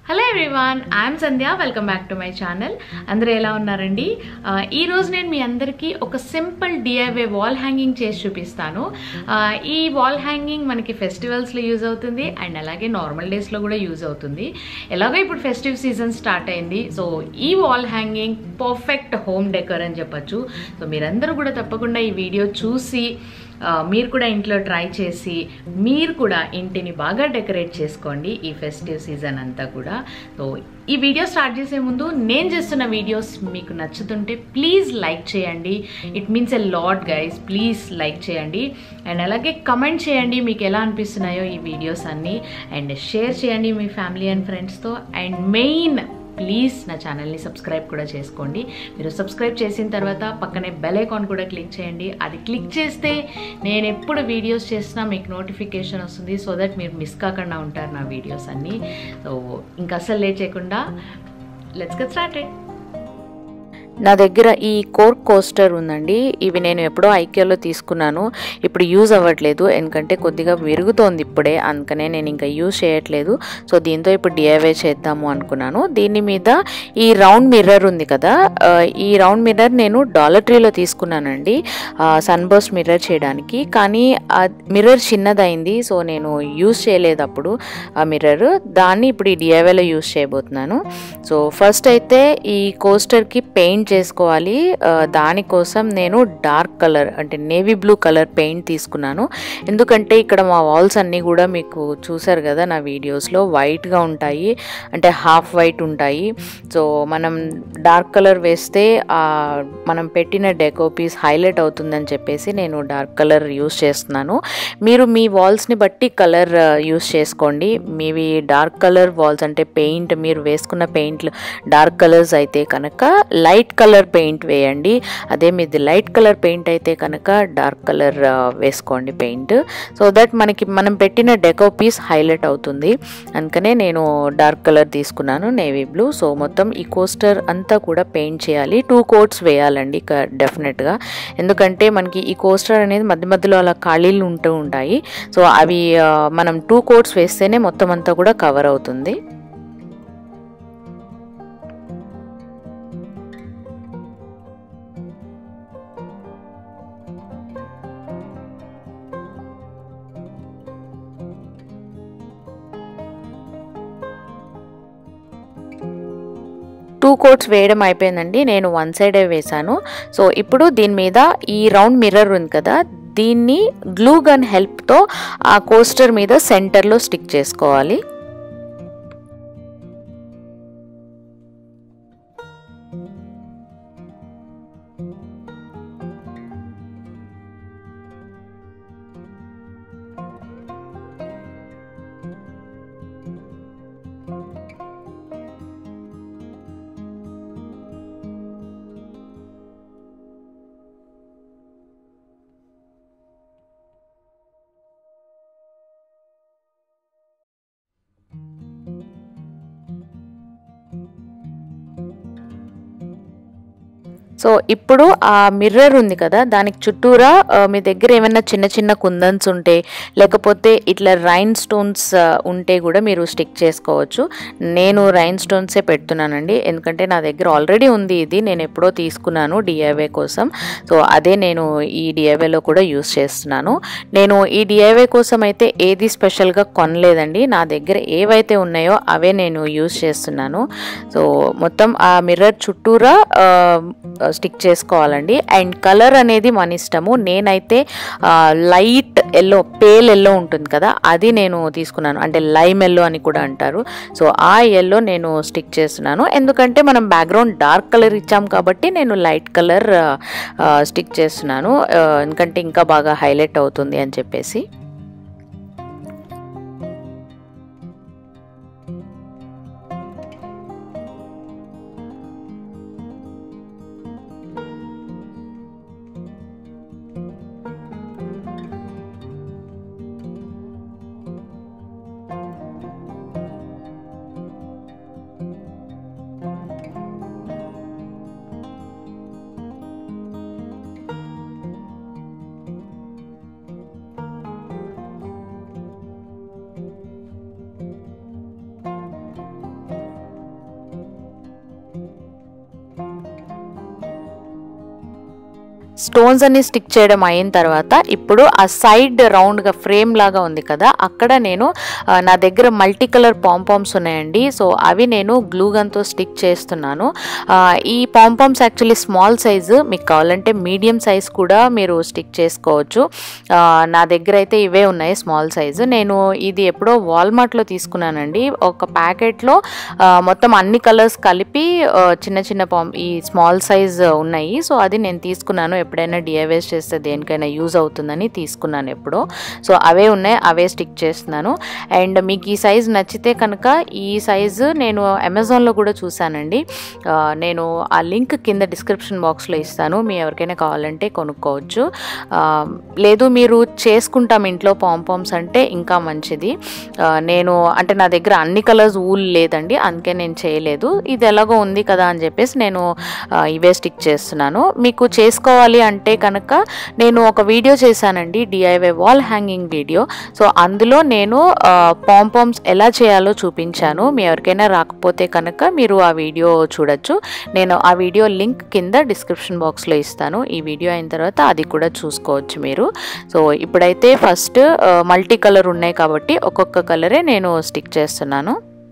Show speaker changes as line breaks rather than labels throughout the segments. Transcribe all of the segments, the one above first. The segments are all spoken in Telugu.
hello everyone I'm Sandhya welcome back to my channel అందరూ ఎలా ఉన్నారండి ఆ, ఈ రోజు నేను మీ అందరికీ ఒక సింపుల్ డిఐవే వాల్ హ్యాంగింగ్ చేసి చూపిస్తాను ఆ, ఈ వాల్ హ్యాంగింగ్ మనకి ఫెస్టివల్స్లో యూజ్ అవుతుంది అండ్ అలాగే నార్మల్ డేస్లో కూడా యూజ్ అవుతుంది ఎలాగో ఇప్పుడు ఫెస్టివ్ సీజన్ స్టార్ట్ అయింది సో ఈ wall hanging perfect home decor అని చెప్పొచ్చు సో మీరందరూ కూడా తప్పకుండా ఈ వీడియో చూసి ఆ, మీరు కూడా ఇంట్లో ట్రై చేసి మీరు కూడా ఇంటిని బాగా డెకరేట్ చేసుకోండి ఈ ఫెస్టివ్ సీజన్ అంతా కూడా సో ఈ వీడియో స్టార్ట్ చేసే ముందు నేను చేస్తున్న వీడియోస్ మీకు నచ్చుతుంటే ప్లీజ్ లైక్ చేయండి it means a lot guys please like చేయండి అండ్ అలాగే కమెంట్ చేయండి మీకు ఎలా అనిపిస్తున్నాయో ఈ వీడియోస్ అన్నీ అండ్ షేర్ చేయండి మీ ఫ్యామిలీ అండ్ ఫ్రెండ్స్తో అండ్ మెయిన్ ప్లీజ్ నా ఛానల్ని సబ్స్క్రైబ్ కూడా చేసుకోండి మీరు సబ్స్క్రైబ్ చేసిన తర్వాత పక్కనే బెల్ ఐకాన్ కూడా క్లిక్ చేయండి అది క్లిక్ చేస్తే నేను ఎప్పుడు వీడియోస్ చేసినా మీకు నోటిఫికేషన్ వస్తుంది సో దట్ మీరు మిస్ కాకుండా ఉంటారు నా వీడియోస్ అన్నీ సో ఇంకా అసలు లేట్ చేయకుండా లెట్స్ గెట్ స్టార్టెడ్
నా దగ్గర ఈ కోర్క్ కోస్టర్ ఉందండి ఇవి నేను ఎప్పుడో ఐక్యాలో తీసుకున్నాను ఇప్పుడు యూజ్ అవ్వట్లేదు ఎందుకంటే కొద్దిగా విరుగుతోంది ఇప్పుడే అందుకనే నేను ఇంకా యూజ్ చేయట్లేదు సో దీంతో ఇప్పుడు డిఐవై చేద్దాము అనుకున్నాను దీని మీద ఈ రౌండ్ మిర్రర్ ఉంది కదా ఆ, ఈ రౌండ్ మిర్రర్ నేను డాలర్ ట్రీలో తీసుకున్నానండి సన్ బర్స్ట్ మిర్రర్ చేయడానికి కానీ ఆ మిర్రర్ చిన్నదైంది సో నేను యూజ్ చేయలేదు అప్పుడు ఆ మిర్రర్ దాన్ని ఇప్పుడు ఈ డిఐవైలో యూజ్ చేయబోతున్నాను సో ఫస్ట్ అయితే ఈ కోస్టర్కి పెయింట్ చేసుకోవాలి ఆ, దానికోసం నేను డార్క్ కలర్ అంటే నేవీ బ్లూ కలర్ పెయింట్ తీసుకున్నాను ఎందుకంటే ఇక్కడ మా వాల్స్ అన్నీ కూడా మీకు చూసారు కదా నా వీడియోస్లో వైట్గా ఉంటాయి అంటే హాఫ్ వైట్ ఉంటాయి సో మనం డార్క్ కలర్ వేస్తే ఆ, మనం పెట్టిన డెకో పీస్ హైలైట్ అవుతుందని చెప్పేసి నేను డార్క్ కలర్ యూస్ చేస్తున్నాను మీరు మీ వాల్స్ని బట్టి కలర్ యూస్ చేసుకోండి మీవి డార్క్ కలర్ వాల్స్ అంటే పెయింట్ మీరు వేసుకున్న పెయింట్లు డార్క్ కలర్స్ అయితే కనుక లైట్ కలర్ పెయింట్ వేయండి అదే మీది లైట్ కలర్ పెయింట్ అయితే కనుక డార్క్ కలర్ వేసుకోండి పెయింట్ సో దట్ మనకి మనం పెట్టిన డెకో పీస్ హైలైట్ అవుతుంది అందుకనే నేను డార్క్ కలర్ తీసుకున్నాను నేవీ బ్లూ సో మొత్తం ఈ కోస్టర్ అంతా కూడా పెయింట్ చేయాలి టూ కోట్స్ వేయాలండి డెఫినెట్గా ఎందుకంటే మనకి ఈ కోస్టర్ అనేది మధ్య మధ్యలో అలా ఖాళీలు ఉంటూ ఉంటాయి సో అవి ఆ, మనం టూ కోట్స్ వేస్తేనే మొత్తం అంతా కూడా కవర్ అవుతుంది టూ కోట్స్ వేయడం అయిపోయిందండి నేను వన్ సైడే వేశాను సో ఇప్పుడు దీని మీద ఈ రౌండ్ మిర్రర్ ఉంది కదా దీన్ని గ్లూ గన్ హెల్ప్తో ఆ కోస్టర్ మీద సెంటర్లో స్టిక్ చేసుకోవాలి సో ఇప్పుడు ఆ మిర్రర్ ఉంది కదా దానికి చుట్టూరా ఆ, మీ దగ్గర ఏమైనా చిన్న చిన్న కుందన్స్ ఉంటే లేకపోతే ఇట్లా రైన్ స్టోన్స్ ఆ, ఉంటే కూడా మీరు స్టిక్ చేసుకోవచ్చు నేను రైన్ స్టోన్సే పెడుతున్నానండి ఎందుకంటే నా దగ్గర ఆల్రెడీ ఉంది ఇది నేను ఎప్పుడో తీసుకున్నాను డిఐవై కోసం సో అదే నేను ఈ డిఐవైలో కూడా యూస్ చేస్తున్నాను నేను ఈ డిఐవై కోసం అయితే ఏది స్పెషల్గా కొనలేదండి నా దగ్గర ఏవైతే ఉన్నాయో అవే నేను యూస్ చేస్తున్నాను సో మొత్తం ఆ మిర్రర్ చుట్టూరా ఆ, స్టిక్ చేసుకోవాలండి అండ్ కలర్ అనేది మన ఇష్టము నేనైతే ఆ, లైట్ ఎల్లో పేల్ ఎల్లో ఉంటుంది కదా అది నేను తీసుకున్నాను అంటే లైమ్ ఎల్లో అని కూడా అంటారు సో ఆ ఎల్లో నేను స్టిక్ చేస్తున్నాను ఎందుకంటే మనం బ్యాక్గ్రౌండ్ డార్క్ కలర్ ఇచ్చాం కాబట్టి నేను లైట్ కలర్ స్టిక్ చేస్తున్నాను ఆ, ఎందుకంటే ఇంకా బాగా హైలైట్ అవుతుంది అని చెప్పేసి స్టోన్స్ అన్ని స్టిక్ చేయడం అయిన తర్వాత ఇప్పుడు ఆ సైడ్ రౌండ్గా ఫ్రేమ్ లాగా ఉంది కదా అక్కడ నేను ఆ, నా దగ్గర మల్టీ కలర్ పాంపామ్స్ ఉన్నాయండి సో అవి నేను గ్లూ గన్తో స్టిక్ చేస్తున్నాను ఆ, ఈ పాంపామ్స్ యాక్చువల్లీ స్మాల్ సైజు మీకు కావాలంటే మీడియం సైజ్ కూడా మీరు స్టిక్ చేసుకోవచ్చు ఆ, నా దగ్గర అయితే ఇవే ఉన్నాయి స్మాల్ సైజు నేను ఇది ఎప్పుడో వాల్మార్ట్లో తీసుకున్నానండి ఒక ప్యాకెట్లో మొత్తం అన్ని కలర్స్ కలిపి ఆ, చిన్న చిన్న పాం ఈ స్మాల్ సైజ్ ఉన్నాయి సో అది నేను తీసుకున్నాను ఎప్పుడైనా డిఐవేస్ చేస్తే దేనికైనా యూజ్ అవుతుందని తీసుకున్నాను ఎప్పుడో సో అవే ఉన్నాయి అవే స్టిక్ చేస్తున్నాను అండ్ మీకు ఈ సైజ్ నచ్చితే కనుక ఈ సైజు నేను అమెజాన్లో కూడా చూశానండి ఆ, నేను ఆ లింక్ కింద డిస్క్రిప్షన్ బాక్స్లో ఇస్తాను మీ ఎవరికైనా కావాలంటే కొనుక్కోవచ్చు ఆ, లేదు మీరు చేసుకుంటాం ఇంట్లో పాంపామ్స్ అంటే ఇంకా మంచిది ఆ, నేను అంటే నా దగ్గర అన్ని కలర్స్ ఊల్ లేదండి అందుకే నేను చేయలేదు ఇది ఎలాగో ఉంది కదా అని చెప్పేసి నేను ఆ, ఇవే స్టిక్ చేస్తున్నాను మీకు చేసుకోవాలి అంటే కనుక నేను ఒక వీడియో చేశానండి DIY wall hanging video so అందులో నేను పాంపామ్స్ ఎలా చేయాలో చూపించాను మీ ఎవరికైనా రాకపోతే కనుక మీరు ఆ వీడియో చూడొచ్చు నేను ఆ వీడియో లింక్ కింద డిస్క్రిప్షన్ బాక్స్లో ఇస్తాను ఈ వీడియో అయిన తర్వాత అది కూడా చూసుకోవచ్చు మీరు సో ఇప్పుడైతే ఫస్ట్ మల్టీ కలర్ ఉన్నాయి కాబట్టి ఒక్కొక్క కలరే నేను స్టిక్ చేస్తున్నాను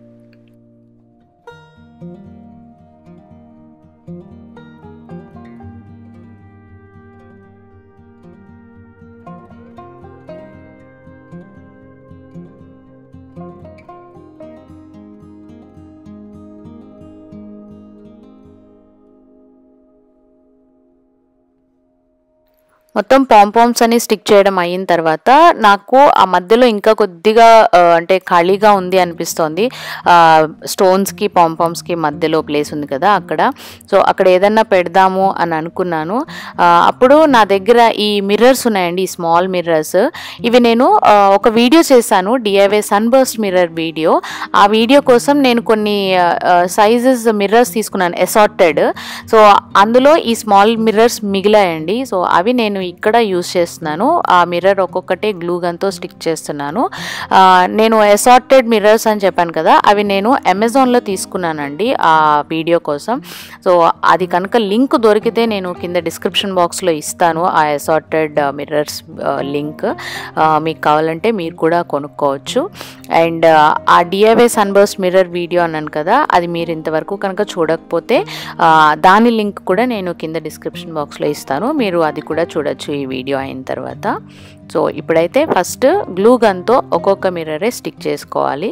మొత్తం పాంపామ్స్ అని స్టిక్ చేయడం అయిన తర్వాత నాకు ఆ మధ్యలో ఇంకా కొద్దిగా ఆ, అంటే ఖాళీగా ఉంది అనిపిస్తోంది స్టోన్స్కి పాంపామ్స్కి మధ్యలో ప్లేస్ ఉంది కదా అక్కడ సో అక్కడ ఏదన్నా పెడదాము అని అనుకున్నాను ఆ, అప్పుడు నా దగ్గర ఈ మిర్రర్స్ ఉన్నాయండి ఈ స్మాల్ మిర్రర్స్ ఇవి నేను ఆ, ఒక వీడియో చేశాను డిఐవై సన్బర్స్ట్ మిర్రర్ వీడియో ఆ వీడియో కోసం నేను కొన్ని సైజెస్ మిర్రర్స్ తీసుకున్నాను అసార్టెడ్ సో అందులో ఈ స్మాల్ మిర్రర్స్ మిగిలాయండి సో అవి నేను ఇక్కడ యూస్ చేస్తున్నాను ఆ మిర్రర్ ఒక్కొక్కటి గ్లూ గన్తో స్టిక్ చేస్తున్నాను ఆ, నేను అసార్టెడ్ మిర్రర్స్ అని చెప్పాను కదా అవి నేను అమెజాన్లో తీసుకున్నానండి ఆ వీడియో కోసం సో అది కనుక లింక్ దొరికితే నేను కింద డిస్క్రిప్షన్ బాక్స్లో ఇస్తాను ఆ అసార్టెడ్ మిర్రర్స్ లింక్ మీకు కావాలంటే మీరు కూడా కొనుక్కోవచ్చు అండ్ ఆ డిఐవై సన్బర్స్ట్ మిర్రర్ వీడియో అన్నాను కదా అది మీరు ఇంతవరకు కనుక చూడకపోతే ఆ, దాని లింక్ కూడా నేను కింద డిస్క్రిప్షన్ బాక్స్లో ఇస్తాను మీరు అది కూడా చూడొచ్చు ఈ వీడియో అయిన తర్వాత సో ఇప్పుడైతే ఫస్ట్ గ్లూ గన్తో ఒక్కొక్క మిర్రరే స్టిక్ చేసుకోవాలి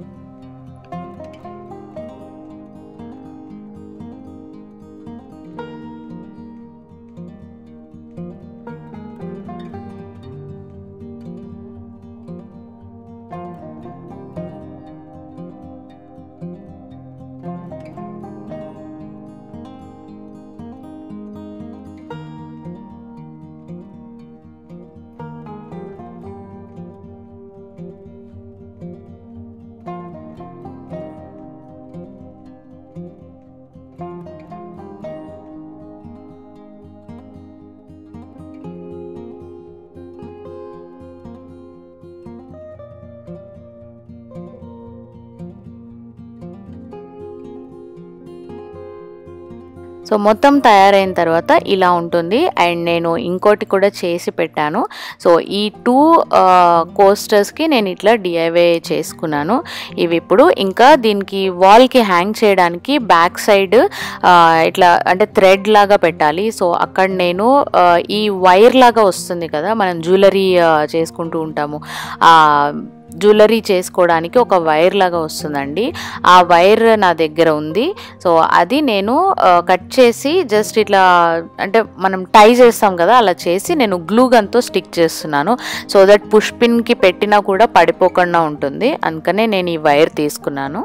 సో మొత్తం తయారైన తర్వాత ఇలా ఉంటుంది అండ్ నేను ఇంకోటి కూడా చేసి పెట్టాను సో ఈ టూ కోస్టర్స్కి నేను ఇట్లా డిఐవే చేసుకున్నాను ఇవి ఇప్పుడు ఇంకా దీనికి వాల్కి హ్యాంగ్ చేయడానికి బ్యాక్ సైడ్ ఇట్లా అంటే థ్రెడ్ లాగా పెట్టాలి సో అక్కడ నేను ఆ, ఈ వైర్ లాగా వస్తుంది కదా మనం జ్యువెలరీ చేసుకుంటూ ఉంటాము ఆ జ్యువెలరీ చేసుకోవడానికి ఒక వైర్ లాగా వస్తుందండి ఆ వైర్ నా దగ్గర ఉంది సో అది నేను ఆ, కట్ చేసి జస్ట్ ఇట్లా అంటే మనం టై చేస్తాం కదా అలా చేసి నేను గ్లూ గన్తో స్టిక్ చేస్తున్నాను సో దట్ పుష్ పిన్కి పెట్టినా కూడా పడిపోకుండా ఉంటుంది అందుకనే నేను ఈ వైర్ తీసుకున్నాను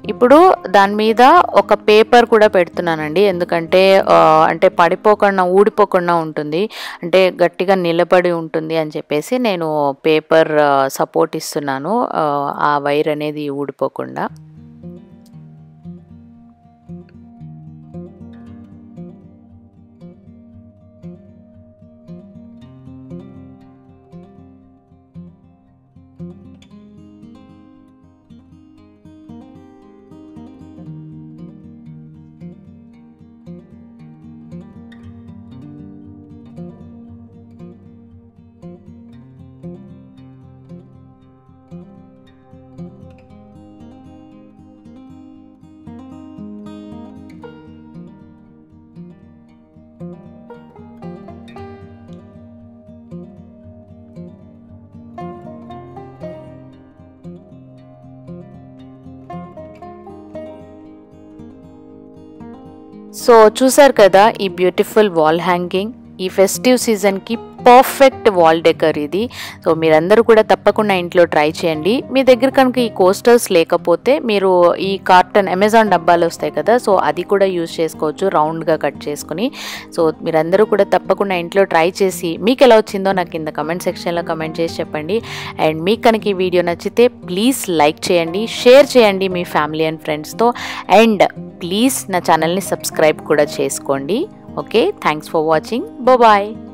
ఇప్పుడు దాని మీద ఒక పేపర్ కూడా పెడుతున్నానండి ఎందుకంటే ఆ, అంటే పడిపోకుండా ఊడిపోకుండా ఉంటుంది అంటే గట్టిగా నిలబడి ఉంటుంది అని చెప్పేసి నేను పేపర్ సపోర్ట్ ఇస్తున్నాను ఆ, ఆ వైర్ అనేది ఊడిపోకుండా సో చూసారు కదా ఈ బ్యూటిఫుల్ వాల్ హ్యాంగింగ్ ఈ ఫెస్టివ్ సీజన్కి పర్ఫెక్ట్ వాల్ డెకర్ ఇది సో మీరందరూ కూడా తప్పకుండా ఇంట్లో ట్రై చేయండి మీ దగ్గర కనుక ఈ కోస్టర్స్ లేకపోతే మీరు ఈ కార్టన్ అమెజాన్ డబ్బాలు వస్తాయి కదా సో అది కూడా యూజ్ చేసుకోవచ్చు రౌండ్గా కట్ చేసుకుని సో మీరందరూ కూడా తప్పకుండా ఇంట్లో ట్రై చేసి మీకు ఎలా వచ్చిందో నాకు కింద కమెంట్ సెక్షన్లో కమెంట్ చేసి చెప్పండి అండ్ మీకు కనుక ఈ వీడియో నచ్చితే ప్లీజ్ లైక్ చేయండి షేర్ చేయండి మీ ఫ్యామిలీ అండ్ ఫ్రెండ్స్తో అండ్ ప్లీజ్ నా ఛానల్ని సబ్స్క్రైబ్ కూడా చేసుకోండి okay thanks for watching bye